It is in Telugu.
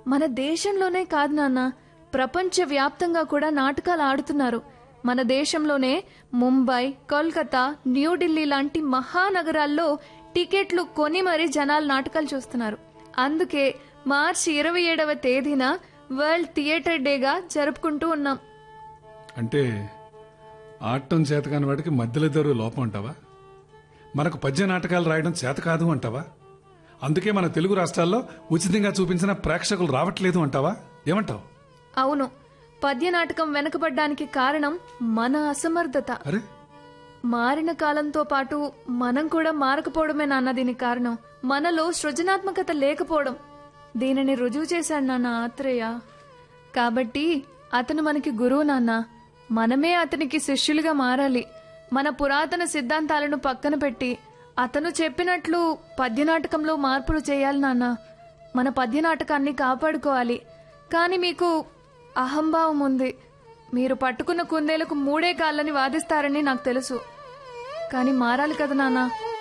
మన దేశంలోనే కాదు నాన్న ప్రపంచ వ్యాప్తంగా కూడా నాటకాలు ఆడుతున్నారు మన దేశంలోనే ముంబై కోల్కతా న్యూఢిల్లీ లాంటి మహానగరాల్లో టికెట్లు కొని మరీ జనాలు నాటకాలు చూస్తున్నారు అందుకే మార్చి ఇరవై ఏడవ తేదీన వరల్డ్ థియేటర్ డేగా జరుపుకుంటూ ఉన్నాం అంటే ఆడటం చేత కాని వాడికి మధ్యలో ఇద్దరు లోపం అంటావా మనకు పద్య నాటకాలు రాయడం చేత కాదు అంటావా అందుకే మన తెలుగు రాష్ట్రాల్లో ఉచితంగా చూపించిన ప్రేక్షకులు రావట్లేదు అంటావా ఏమంటావు అవును పద్య నాటకం వెనకబడ్డానికి కారణం మన అసమర్థత అరే మారిన కాలంతో పాటు మనం కూడా మారకపోవడమే నాన్న దీనికి కారణం మనలో సృజనాత్మకత లేకపోవడం దీనిని రుజువు చేశాడు నాన్న ఆత్రేయ కాబట్టి అతను మనకి గురువు నాన్న మనమే అతనికి శిష్యులుగా మారాలి మన పురాతన సిద్ధాంతాలను పక్కన పెట్టి అతను చెప్పినట్లు పద్యనాటకంలో మార్పులు చేయాలి నాన్న మన పద్యనాటకాన్ని కాపాడుకోవాలి కానీ మీకు అహంభావం ఉంది మీరు పట్టుకున్న కుందేలకు మూడే కాళ్ళని వాదిస్తారని నాకు తెలుసు కానీ మారాలి కదా నాన్న